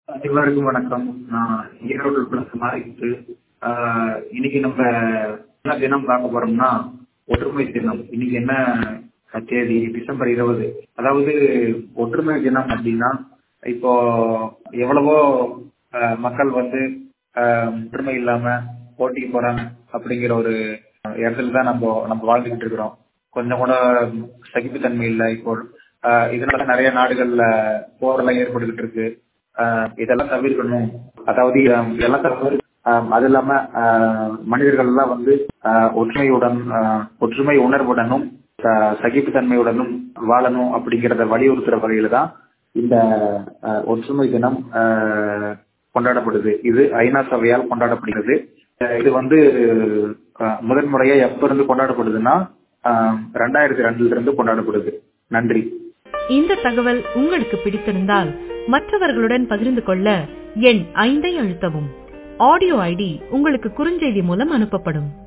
அனைவருக்கும் வணக்கம் நான் ஈரோடு பிளஸ் மாறிட்டு இன்னைக்கு நம்ம என்ன தினம் பார்க்க போறோம்னா ஒற்றுமை தினம் இன்னைக்கு என்ன தேதி டிசம்பர் இருபது அதாவது ஒற்றுமை தினம் அப்படின்னா இப்போ எவ்வளவோ அஹ், மக்கள் வந்து அஹ், ஒற்றுமை இல்லாம போட்டிக்கு போறாங்க அப்படிங்கிற ஒரு இடத்துல தான் நம்ம நம்ம வாழ்ந்துகிட்டு இருக்கிறோம் கொஞ்சம் கூட சகிப்புத்தன்மை இல்லை இப்போ அஹ், இதனால நிறைய நாடுகள்ல போரெல்லாம் ஏற்பட்டுக்கிட்டு இருக்கு ஆஹ் இதெல்லாம் தவிர்க்கணும் அதாவது ஆஹ் இதெல்லாம் தவிர ஆஹ் அது இல்லாம ஆஹ் மனிதர்கள் எல்லாம் வந்து ஆஹ் ஒற்றுமையுடன் ஆஹ் ஒற்றுமை உணர்வுடனும் ஆஹ் சகிப்புத்தன்மையுடனும் வாழணும் அப்படிங்கிறத வலியுறுத்துற வகையில தான் இந்த ஆஹ் ஒற்றுமை தினம் ஆஹ் கொண்டாடப்படுது இது ஐநா சபையால் கொண்டாடப்படுகிறது ஆஹ் இது வந்து ஆஹ் முதன் முறையா எப்ப இருந்து கொண்டாடப்படுதுன்னா ஆஹ் ரெண்டாயிரத்தி ரெண்டுல இருந்து கொண்டாடப்படுது நன்றி இந்த தகவல் உங்களுக்கு பிடித்திருந்தால் மற்றவர்களுடன் பகிர்ந்து கொள்ள எண் ஐந்தை அழுத்தவும் ஆடியோ ஐடி உங்களுக்கு குறுஞ்செய்தி மூலம் அனுப்பப்படும்